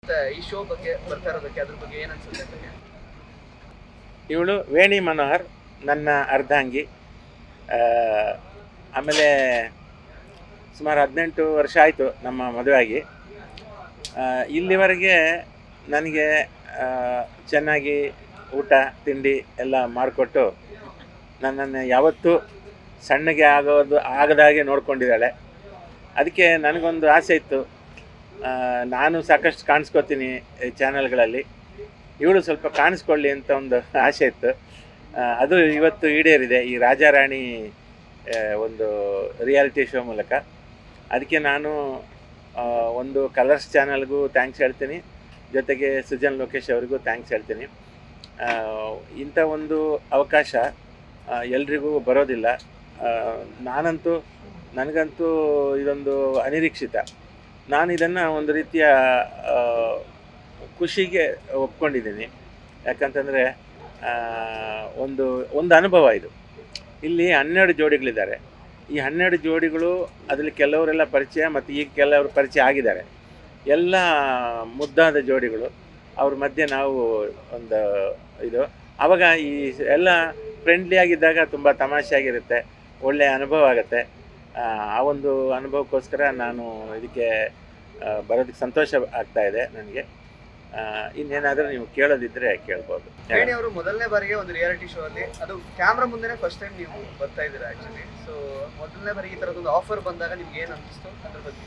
ಮತ್ತೆ ಈ ಶೋ ಬಗ್ಗೆ ಬರ್ತಾ ಇರೋದಕ್ಕೆ ಅದ್ರ ಬಗ್ಗೆ ಏನ್ ಅನ್ಸುತ್ತೆ ನಿಮಗೆ ಇವಳು ವೇಣಿ ಮನೋಹರ್ ನನ್ನ ಅರ್ಧಾಂಗಿ ಆ, ಆಮೇಲೆ ಸುಮಾರು ಹದಿನೆಂಟು ವರ್ಷ ಆಯಿತು ನಮ್ಮ ಮದುವೆಯಾಗಿ ಆ, ಇಲ್ಲಿವರೆಗೆ ನನಗೆ ಆ, ಚೆನ್ನಾಗಿ ಊಟ ತಿಂಡಿ ಎಲ್ಲ ಮಾಡಿಕೊಟ್ಟು ನನ್ನನ್ನು ಯಾವತ್ತೂ ಸಣ್ಣಗೆ ಆಗೋದು ಆಗದಾಗೆ ನೋಡ್ಕೊಂಡಿದ್ದಾಳೆ ಅದಕ್ಕೆ ನನಗೊಂದು ಆಸೆ ಇತ್ತು ಆ, ನಾನು ಸಾಕಷ್ಟು ಕಾಣಿಸ್ಕೊತೀನಿ ಈ ಚಾನಲ್ಗಳಲ್ಲಿ ಇವಳು ಸ್ವಲ್ಪ ಕಾಣಿಸ್ಕೊಳ್ಳಿ ಅಂತ ಒಂದು ಆಸೆ ಇತ್ತು ಆ, ಅದು ಇವತ್ತು ಈಡೇರಿದೆ ಈ ರಾಜಾರಾಣಿ ಆ, ಒಂದು ರಿಯಾಲಿಟಿ ಶೋ ಮೂಲಕ ಅದಕ್ಕೆ ನಾನು ಆ, ಒಂದು ಕಲರ್ಸ್ ಚಾನಲ್ಗೂ ಥ್ಯಾಂಕ್ಸ್ ಹೇಳ್ತೀನಿ ಜೊತೆಗೆ ಸುಜನ್ ಲೋಕೇಶ್ ಅವರಿಗೂ ಥ್ಯಾಂಕ್ಸ್ ಹೇಳ್ತೀನಿ ಆ, ಇಂಥ ಒಂದು ಅವಕಾಶ ಆ, ಎಲ್ರಿಗೂ ಬರೋದಿಲ್ಲ ಆ, ನಾನಂತೂ ನನಗಂತೂ ಇದೊಂದು ಅನಿರೀಕ್ಷಿತ ನಾನು ಇದನ್ನು ಒಂದು ರೀತಿಯ ಆ, ಖುಷಿಗೆ ಒಪ್ಕೊಂಡಿದ್ದೀನಿ ಯಾಕಂತಂದರೆ ಒಂದು ಒಂದು ಅನುಭವ ಇದು ಇಲ್ಲಿ ಹನ್ನೆರಡು ಜೋಡಿಗಳಿದ್ದಾರೆ ಈ ಹನ್ನೆರಡು ಜೋಡಿಗಳು ಅದರಲ್ಲಿ ಕೆಲವರೆಲ್ಲ ಪರಿಚಯ ಮತ್ತು ಈಗ ಕೆಲವರು ಪರಿಚಯ ಆಗಿದ್ದಾರೆ ಎಲ್ಲ ಮುದ್ದಾದ ಜೋಡಿಗಳು ಅವ್ರ ಮಧ್ಯೆ ನಾವು ಒಂದು ಇದು ಆವಾಗ ಈ ಎಲ್ಲ ಫ್ರೆಂಡ್ಲಿ ಆಗಿದ್ದಾಗ ತುಂಬ ತಮಾಷೆಯಾಗಿರುತ್ತೆ ಒಳ್ಳೆಯ ಅನುಭವ ಆಗುತ್ತೆ ಆ, ಆ ಒಂದು ಅನುಭವಕ್ಕೋಸ್ಕರ ನಾನು ಇದಕ್ಕೆ ಆ, ಬರೋದಕ್ಕೆ ಸಂತೋಷ ಆಗ್ತಾ ಇದೆ ನನಗೆ ಇನ್ನೇನಾದರೂ ನೀವು ಕೇಳೋದಿದ್ರೆ ಕೇಳ್ಬೋದು ವೇಣಿ ಅವರು ಮೊದಲನೇ ಬಾರಿಗೆ ಒಂದು ರಿಯಾಲಿಟಿ ಶೋ ಅಲ್ಲಿ ಅದು ಕ್ಯಾಮ್ರಾ ಮುಂದೆನೆ ಫಸ್ಟ್ ಟೈಮ್ ನೀವು ಬರ್ತಾ ಇದ್ದೀರಾ ಆಕ್ಚುಲಿ ಸೊ ಮೊದಲನೇ ಬಾರಿಗೆ ಈ ತರದೊಂದು ಆಫರ್ ಬಂದಾಗ ನಿಮ್ಗೆ ಏನ್ ಅನಿಸ್ತು ಅದ್ರ ಬಗ್ಗೆ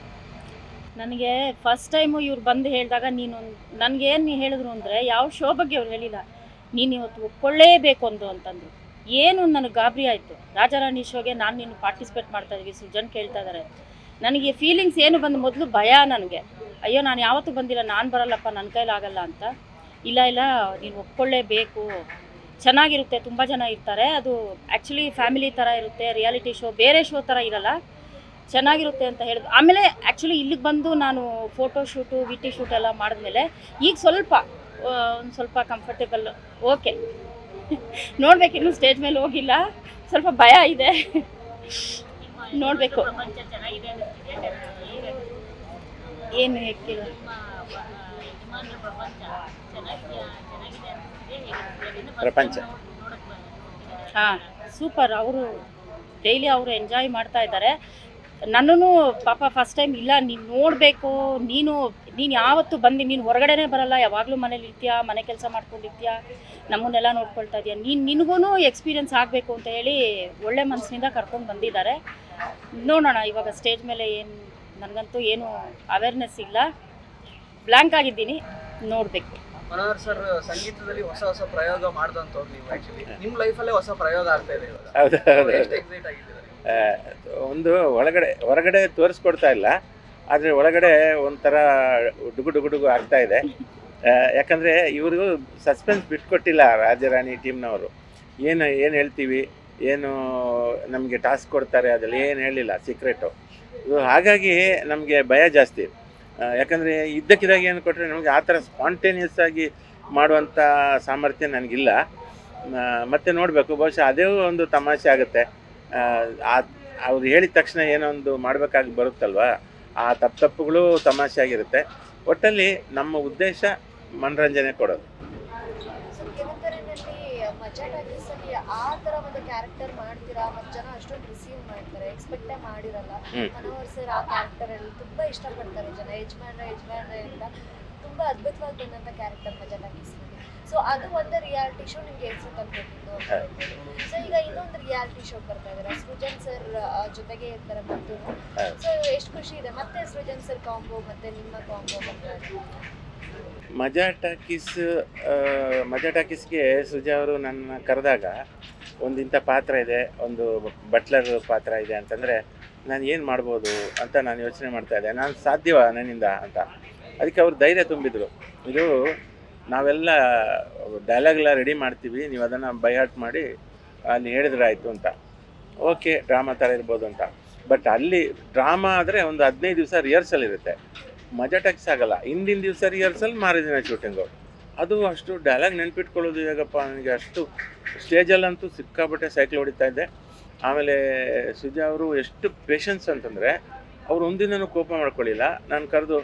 ನನಗೆ ಫಸ್ಟ್ ಟೈಮು ಇವ್ರು ಬಂದು ಹೇಳಿದಾಗ ನೀನು ನನಗೇನು ಹೇಳಿದ್ರು ಅಂದರೆ ಯಾವ ಶೋ ಬಗ್ಗೆ ಅವ್ರು ಹೇಳಿಲ್ಲ ನೀನು ಇವತ್ತು ಒಪ್ಕೊಳ್ಳೇಬೇಕು ಅಂದು ಅಂತಂದ್ರು ಏನು ನನಗೆ ಗಾಬರಿ ಆಯಿತು ರಾಜಾರಾಣಿ ಶೋಗೆ ನಾನು ನೀನು ಪಾರ್ಟಿಸಿಪೇಟ್ ಮಾಡ್ತಾ ಇದ್ವಿ ಸುಜನ್ ಕೇಳ್ತಾ ಇದ್ದಾರೆ ನನಗೆ ಫೀಲಿಂಗ್ಸ್ ಏನು ಬಂದು ಮೊದಲು ಭಯ ನನಗೆ ಅಯ್ಯೋ ನಾನು ಯಾವತ್ತೂ ಬಂದಿಲ್ಲ ನಾನು ಬರಲ್ಲಪ್ಪ ನನ್ನ ಕೈಲಾಗಲ್ಲ ಅಂತ ಇಲ್ಲ ಇಲ್ಲ ನೀನು ಒಪ್ಕೊಳ್ಳೇಬೇಕು ಚೆನ್ನಾಗಿರುತ್ತೆ ತುಂಬ ಜನ ಇರ್ತಾರೆ ಅದು ಆ್ಯಕ್ಚುಲಿ ಫ್ಯಾಮಿಲಿ ಥರ ಇರುತ್ತೆ ರಿಯಾಲಿಟಿ ಶೋ ಬೇರೆ ಶೋ ಥರ ಇರಲ್ಲ ಚೆನ್ನಾಗಿರುತ್ತೆ ಅಂತ ಹೇಳಿದ್ರು ಆಮೇಲೆ ಆ್ಯಕ್ಚುಲಿ ಇಲ್ಲಿಗೆ ಬಂದು ನಾನು ಫೋಟೋ ಶೂಟು ವಿಟಿ ಶೂಟ್ ಎಲ್ಲ ಮಾಡಿದ್ಮೇಲೆ ಈಗ ಸ್ವಲ್ಪ ಒಂದು ಸ್ವಲ್ಪ ಕಂಫರ್ಟೇಬಲ್ ಓಕೆ ನೋಡ್ಬೇಕು ಇನ್ನೂ ಸ್ಟೇಜ್ ಮೇಲೆ ಹೋಗಿಲ್ಲ ಸ್ವಲ್ಪ ಭಯ ಇದೆ ನೋಡಬೇಕು ಏನು ಹೇಗೆ ಪ್ರಪಂಚ ಹಾಂ ಸೂಪರ್ ಅವರು ಡೈಲಿ ಅವರು ಎಂಜಾಯ್ ಮಾಡ್ತಾ ಇದ್ದಾರೆ ನನ್ನೂ ಪಾಪ ಫಸ್ಟ್ ಟೈಮ್ ಇಲ್ಲ ನೀನು ನೋಡಬೇಕು ನೀನು ನೀನು ಯಾವತ್ತು ಬಂದು ನೀನು ಹೊರಗಡೆನೇ ಬರಲ್ಲ ಯಾವಾಗಲೂ ಮನೇಲಿ ಇರ್ತೀಯಾ ಮನೆ ಕೆಲಸ ಮಾಡ್ಕೊಂಡಿರ್ತೀಯ ನಮ್ಮನ್ನೆಲ್ಲ ನೋಡ್ಕೊಳ್ತಾ ಇದೆಯಾ ನೀನು ನಿನಗೂ ಎಕ್ಸ್ಪೀರಿಯನ್ಸ್ ಆಗಬೇಕು ಅಂತ ಹೇಳಿ ಒಳ್ಳೆ ಮನಸ್ಸಿನಿಂದ ಕರ್ಕೊಂಡು ಬಂದಿದ್ದಾರೆ ನೋಡೋಣ ಇವಾಗ ಸ್ಟೇಜ್ ಮೇಲೆ ಏನು ನನಗಂತೂ ಏನು ಅವೇರ್ನೆಸ್ ಇಲ್ಲ ಬ್ಲ್ಯಾಂಕ್ ಆಗಿದ್ದೀನಿ ನೋಡಬೇಕು ಮನೋಹರ್ ಸರ್ ಸಂಗೀತದಲ್ಲಿ ಹೊಸ ಹೊಸ ಪ್ರಯೋಗ ಮಾಡ್ದಂತವ್ರು ನೀವು ಆಕ್ಚುಲಿ ನಿಮ್ ಲೈಫಲ್ಲೇ ಹೊಸ ಪ್ರಯೋಗ ಆಗ್ತಾ ಇದೆ ಇವಾಗ ಹೌದು ಹೌದು ಎಷ್ಟು ಎಕ್ಸೈಟ್ ಆಗಿದ್ದೀರಾ ಆ, ಒಂದು ಒಳಗಡೆ ಹೊರಗಡೆ ತೋರಿಸ್ಕೊಡ್ತಾ ಇಲ್ಲ ಆದರೆ ಒಳಗಡೆ ಒಂಥರ ಡುಗು ಡುಗು ಡುಗು ಆಗ್ತಾ ಇದೆ ಆ, ಯಾಕಂದರೆ ಇವರು ಸಸ್ಪೆನ್ಸ್ ಬಿಟ್ಕೊಟ್ಟಿಲ್ಲ ರಾಜರಾಣಿ ಟೀಮ್ನವರು ಏನು ಏನು ಹೇಳ್ತೀವಿ ಏನು ನಮಗೆ ಟಾಸ್ಕ್ ಕೊಡ್ತಾರೆ ಅದೆಲ್ಲ ಏನು ಹೇಳಿಲ್ಲ ಸೀಕ್ರೆಟು ಇದು ಹಾಗಾಗಿ ನಮಗೆ ಭಯ ಜಾಸ್ತಿ ಆ, ಯಾಕಂದರೆ ಇದ್ದಕ್ಕಿದ್ದಾಗ ಏನು ಕೊಟ್ಟರೆ ನಮಗೆ ಆ ಥರ ಸ್ಪಾಂಟೇನಿಯಸ್ ಆಗಿ ಮಾಡುವಂಥ ಸಾಮರ್ಥ್ಯ ನನಗಿಲ್ಲ ಆ, ಮತ್ತೆ ನೋಡಬೇಕು ಬಹುಶಃ ಅದೇ ಒಂದು ತಮಾಷೆ ಆಗುತ್ತೆ ಆ, ಆ- ಅವ್ರು ಹೇಳಿದ ತಕ್ಷಣ ಏನೋ ಒಂದು ಮಾಡಬೇಕಾಗಿ ಬರುತ್ತಲ್ವಾ ಆ ತಪ್ಪು ತಪ್ಪುಗಳು ತಮಾಷೆ ಆಗಿರುತ್ತೆ ಒಟ್ಟಲ್ಲಿ ನಮ್ಮ ಉದ್ದೇಶ ಮನರಂಜನೆ ಕೊಡೋದು ಸೊ ಕಿರುತೆರೆನಲ್ಲಿ ಮಜಾ ಟಾಕೀಸ್ ಅಲ್ಲಿ ಆ ತರ ಒಂದು ಕ್ಯಾರೆಕ್ಟರ್ ಮಾಡ್ತೀರಾ ಮತ್ತು ಜನ ಅಷ್ಟೊಂದು ರಿಸೀವ್ ಮಾಡ್ತಾರೆ ಎಕ್ಸ್ಪೆಕ್ಟೇ ಮಾಡಿರಲ್ಲ ಹ್ಮ್. ಮನೋಹರ್ ಸರ್ ಆ ಕ್ಯಾರೆಕ್ಟರ್ ಅಲ್ಲಿ ತುಂಬಾ ಇಷ್ಟಪಡ್ತಾರೆ ಜನ ಯಜಮಾನ ಯಜಮಾನ ಅಂತ ತುಂಬಾ ಅದ್ಭುತವಾಗಿ ಬಂದಂತ ಕ್ಯಾರೆಕ್ಟರ್ ಮಜಾ ಟಾಕೀಸ್ ಸೊ ಅದು ಒಂದು ರಿಯಾಲಿಟಿ ಶೋ ನಿಮ್ಗೆ ಹೆಸರು ತಂದ್ಕೊಟ್ಟಿದ್ದು ಸೊ ಈಗ ಇನ್ನೊಂದು ರಿಯಾಲಿಟಿ ಶೋ ಬರ್ತಾ ಇದಾರೆ ಸೃಜನ್ ಸರ್ ಜೊತೆಗೆ ಇರ್ತಾರೆ ಮತ್ತು ಹೌದು. ಸೊ ಎಷ್ಟು ಖುಷಿ ಇದೆ ಮತ್ತೆ ಸೃಜನ್ ಸರ್ ಕಾಂಬೋ ಮತ್ತೆ ನಿಮ್ಮ ಕಾಂಬೋ ಬರ್ತಾ ಇದೆ ಮಜಾ ಟಾಕೀಸ್ ಆ, ಮಜಾ ಟಾಕೀಸ್ಗೆ ಸುಜಾ ಅವರು ನನ್ನ ಕರೆದಾಗ ಒಂದು ಇಂಥ ಪಾತ್ರ ಇದೆ ಒಂದು ಬಟ್ಲರ್ ಪಾತ್ರ ಇದೆ ಅಂತಂದರೆ ನಾನು ಏನು ಮಾಡ್ಬೋದು ಅಂತ ನಾನು ಯೋಚನೆ ಮಾಡ್ತಾ ಇದ್ದೆ ನಾನು ಸಾಧ್ಯವ ನನ್ನಿಂದ ಅಂತ ಅದಕ್ಕೆ ಅವ್ರು ಧೈರ್ಯ ತುಂಬಿದರು ಇದು ನಾವೆಲ್ಲ ಡೈಲಾಗ್ಲ ರೆಡಿ ಮಾಡ್ತೀವಿ ನೀವು ಅದನ್ನು ಬೈಹಾಟ್ ಮಾಡಿ ಅಲ್ಲಿ ಹೇಳಿದ್ರೆ ಆಯಿತು ಅಂತ ಓಕೆ ಡ್ರಾಮಾ ಥರ ಇರ್ಬೋದು ಅಂತ ಬಟ್ ಅಲ್ಲಿ ಡ್ರಾಮಾ ಆದರೆ ಒಂದು ಹದಿನೈದು ದಿವಸ ರಿಹರ್ಸಲ್ ಇರುತ್ತೆ ಮಜಾ ಟೆಕ್ಸ್ ಆಗಲ್ಲ ಹಿಂದಿನ ದಿವಸ ರಿಹರ್ಸಲ್ ಮಾರಿದಿನ ಶೂಟಿಂಗು ಅದು ಅಷ್ಟು ಡೈಲಾಗ್ ನೆನ್ಪಿಟ್ಕೊಳ್ಳೋದು ಹೇಗಪ್ಪ ನನಗೆ ಅಷ್ಟು ಸ್ಟೇಜಲ್ಲಂತೂ ಸಿಕ್ಕಾಪಟ್ಟೆ ಸೈಕಲ್ ಹೊಡಿತಾ ಇದ್ದೆ ಆಮೇಲೆ ಸುಜಾ ಅವರು ಎಷ್ಟು ಪೇಷನ್ಸ್ ಅಂತಂದರೆ ಅವ್ರು ಒಂದಿನೂ ಕೋಪ ಮಾಡ್ಕೊಳ್ಳಿಲ್ಲ ನಾನು ಕರೆದು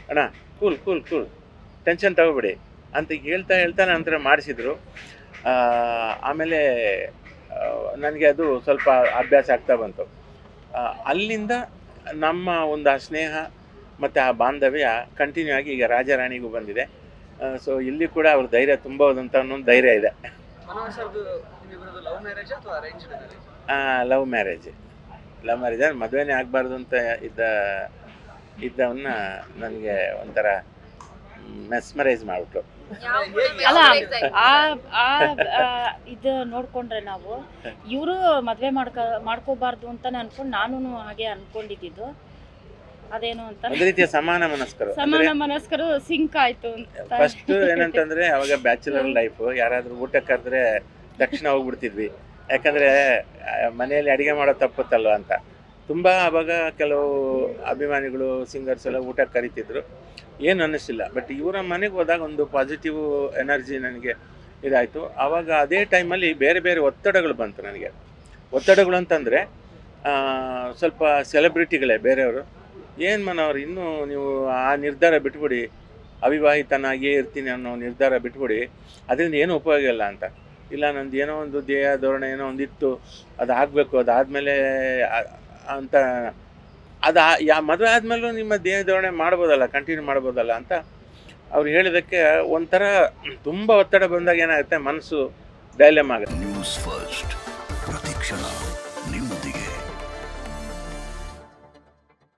ಅಣ್ಣ ಕೂಲ್ ಕೂಲ್ ಕೂಲ್ ಟೆನ್ಷನ್ ತಗೋಬೇಡಿ ಅಂತ ಹೇಳ್ತಾ ಹೇಳ್ತಾ ನಂತರ ಮಾಡಿಸಿದ್ರು ಆಮೇಲೆ ನನಗೆ ಅದು ಸ್ವಲ್ಪ ಅಭ್ಯಾಸ ಆಗ್ತಾ ಬಂತು ಆ, ಅಲ್ಲಿಂದ ನಮ್ಮ ಒಂದು ಆ ಸ್ನೇಹ ಮತ್ತು ಆ ಬಾಂಧವ್ಯ ಕಂಟಿನ್ಯೂ ಆಗಿ ಈಗ ರಾಜಾರಾಣಿಗೂ ಬಂದಿದೆ ಸೊ ಇಲ್ಲಿ ಕೂಡ ಅವ್ರ ಧೈರ್ಯ ತುಂಬೋದಂತ ಅನ್ನೊಂದು ಧೈರ್ಯ ಇದೆ ಮನೋಹರ್ ಸರ್ದು ನಿಮ್ಮಿಬ್ಬರದು ಲವ್ ಮ್ಯಾರೇಜ್ ಅಥವಾ arrange marriage love marriage love marriage ಮದುವೆನೇ ಆಗಬಾರ್ದು ಅಂತ ಇದ್ದ ಇದ್ದವನ್ನ ನನಗೆ ಒಂಥರ ಮೆಸ್ಮರೈಸ್ ಮಾಡಿಬಿಟ್ರು ಅಲ್ಲ ಆ ಆ ಆ, ಇದು ನೋಡ್ಕೊಂಡ್ರೆ ನಾವು ಇವರು ಮದ್ವೆ ಮಾಡ್ಕೊ ಮಾಡ್ಕೋಬಾರ್ದು ಅಂತಾನೆ ಅನ್ಕೊಂಡು ನಾನು ಹಾಗೆ ಅನ್ಕೊಂಡಿದ್ದು ಅದೇನು ಅಂತ ಒಂದು ರೀತಿಯ ಸಮಾನ ಮನಸ್ಕರು ಅಂದ್ರೆ ಸಮಾನ ಮನಸ್ಕರು ಸಿಂಕ್ ಆಯ್ತು ಅಂತ ಫಸ್ಟ್ ಏನಂತಂದ್ರೆ ಅವಾಗ ಬ್ಯಾಚುಲರ್ ಲೈಫ್ ಯಾರಾದ್ರೂ ಊಟ ಕರೆದ್ರೆ ತಕ್ಷಣ ಹೋಗ್ಬಿಡ್ತಿದ್ವಿ ಯಾಕಂದ್ರೆ ಆ, ಮನೆಯಲ್ಲಿ ಅಡಿಗೆ ಮಾಡೋ ತಪ್ಪುತ್ತಲ್ವ ಅಂತ ತುಂಬಾ ಅವಾಗ ಕೆಲವು ಅಭಿಮಾನಿಗಳು ಸಿಂಗರ್ಸ್ ಎಲ್ಲ ಊಟ ಕರಿತಿದ್ರು ಏನು ಅನ್ನಿಸ್ತಿಲ್ಲ ಬಟ್ ಇವರ ಮನೆಗೆ ಹೋದಾಗ ಒಂದು ಪಾಸಿಟಿವ್ ಎನರ್ಜಿ ನನಗೆ ಇದಾಯಿತು ಆವಾಗ ಅದೇ ಟೈಮಲ್ಲಿ ಬೇರೆ ಬೇರೆ ಒತ್ತಡಗಳು ಬಂತು ನನಗೆ ಒತ್ತಡಗಳು ಅಂತಂದರೆ ಸ್ವಲ್ಪ ಸೆಲೆಬ್ರಿಟಿಗಳೇ ಬೇರೆಯವರು ಏನು ಮನೋರು ಇನ್ನೂ ನೀವು ಆ ನಿರ್ಧಾರ ಬಿಟ್ಬಿಡಿ ಅವಿವಾಹಿತನಾಗಿಯೇ ಇರ್ತೀನಿ ಅನ್ನೋ ನಿರ್ಧಾರ ಬಿಟ್ಬಿಡಿ ಅದರಿಂದ ಏನೂ ಉಪಯೋಗ ಇಲ್ಲ ಅಂತ ಇಲ್ಲ ನಂದು ಏನೋ ಒಂದು ದೇಹ ಧೋರಣೆ ಏನೋ ಒಂದಿತ್ತು ಅದು ಆಗಬೇಕು ಅದಾದಮೇಲೆ ಅಂತ ಅದು ಯಾ ಮದುವೆ ಆದಮೇಲೂ ನಿಮ್ಮ ದೇಹ ಧೋರಣೆ ಮಾಡ್ಬೋದಲ್ಲ ಕಂಟಿನ್ಯೂ ಮಾಡ್ಬೋದಲ್ಲ ಅಂತ ಅವ್ರು ಹೇಳಿದ್ದಕ್ಕೆ ಒಂಥರ ತುಂಬ ಒತ್ತಡ ಬಂದಾಗ ಏನಾಗುತ್ತೆ ಮನಸ್ಸು ಡೈಲೆಮ್ ಆಗುತ್ತೆ ನ್ಯೂಸ್ ಫಸ್ಟ್